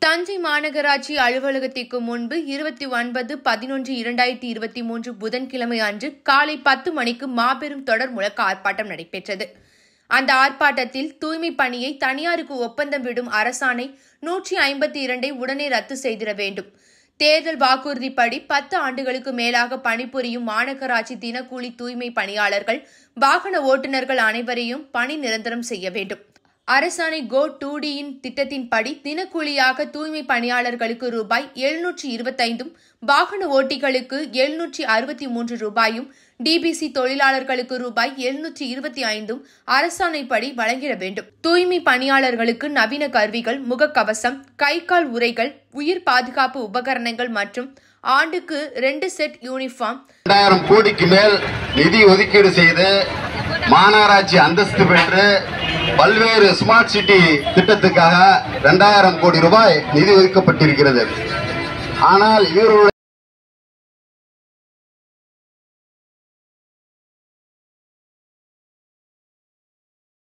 தஞ்சை மாநகராட்சி அலுவலகத்திற்கு முன்பு இருபத்தி ஒன்பது பதினொன்று இரண்டாயிரத்தி இருபத்தி மூன்று புதன்கிழமை அன்று காலை பத்து மணிக்கு மாபெரும் தொடர் முழக்க ஆர்ப்பாட்டம் நடைபெற்றது அந்த ஆர்ப்பாட்டத்தில் தூய்மை பணியை தனியாருக்கு ஒப்பந்தம் விடும் அரசாணை நூற்றி ஐம்பத்தி இரண்டை உடனே ரத்து செய்திட வேண்டும் தேர்தல் வாக்குறுதிப்படி பத்து ஆண்டுகளுக்கு மேலாக பணிபுரியும் மாநகராட்சி தினக்கூலி தூய்மை பணியாளர்கள் வாகன ஓட்டுநர்கள் அனைவரையும் பணி நிரந்தரம் செய்ய வேண்டும் அரசாணை கோ டூ டியின் திட்டத்தின்படி தினக்கூலியாக தூய்மை பணியாளர்களுக்கு ரூபாய் எழுநூற்றி இருபத்தைந்தும் வாகன ஓட்டிகளுக்கு எழுநூற்றி அறுபத்தி மூன்று ரூபாயும் டிபிசி தொழிலாளர்களுக்கு ரூபாய் எழுநூற்றி இருபத்தி ஐந்தும் அரசாணைப்படி வழங்கிட வேண்டும் தூய்மை பணியாளர்களுக்கு நவீன கருவிகள் முகக்கவசம் கை கால் உரைகள் உயிர் பாதுகாப்பு உபகரணங்கள் மற்றும் ஆண்டுக்கு ரெண்டு செட் யூனிஃபார்ம் இரண்டாயிரம் கோடிக்கு மேல் நிதி ஒதுக்கீடு செய்து மாநகராட்சி அந்தஸ்து பெற்று பல்வேறு ஸ்மார்ட் சிட்டி திட்டத்துக்காக இரண்டாயிரம் கோடி ரூபாய் நிதி ஒதுக்கப்பட்டிருக்கிறது ஆனால் இவர்களுடைய